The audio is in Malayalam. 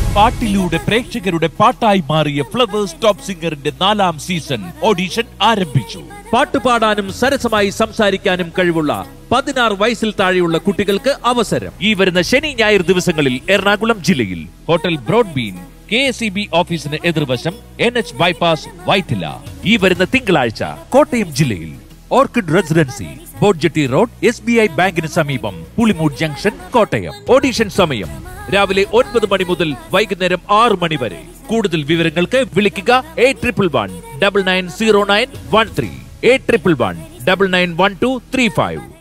പാട്ടിലൂടെ പ്രേക്ഷകരുടെ പാട്ടായി മാറിയ ഫ്ലവേഴ്സ് ടോപ്പ് സിംഗറിന്റെ നാലാം സീസൺ ഓഡിഷൻ ആരംഭിച്ചു പാട്ടുപാടാനും സരസമായി സംസാരിക്കാനും കഴിവുള്ള പതിനാറ് വയസ്സിൽ താഴെയുള്ള കുട്ടികൾക്ക് അവസരം ഈ വരുന്ന ശനി ഞായർ ദിവസങ്ങളിൽ എറണാകുളം ജില്ലയിൽ hotel broadbean K S E B ഓഫീസിന് എതിർവശം എൻ എച്ച് ബൈപ്പാസ് വൈറ്റില ഈ വരുന്ന തിങ്കളാഴ്ച കോട്ടയം ജില്ലയിൽ ഓർക്കിഡ് റെസിഡൻസി ബോഡ്ജറ്റി റോഡ് എസ് ബി ഐ ബാങ്കിന് സമീപം പുളിമൂട് ജംഗ്ഷൻ കോട്ടയം ഓഡിഷൻ സമയം രാവിലെ ഒൻപത് മണി മുതൽ വൈകുന്നേരം ആറ് മണി വരെ കൂടുതൽ വിവരങ്ങൾക്ക് വിളിക്കുക eight triple one double nine zero nine one three eight triple one double nine one two three five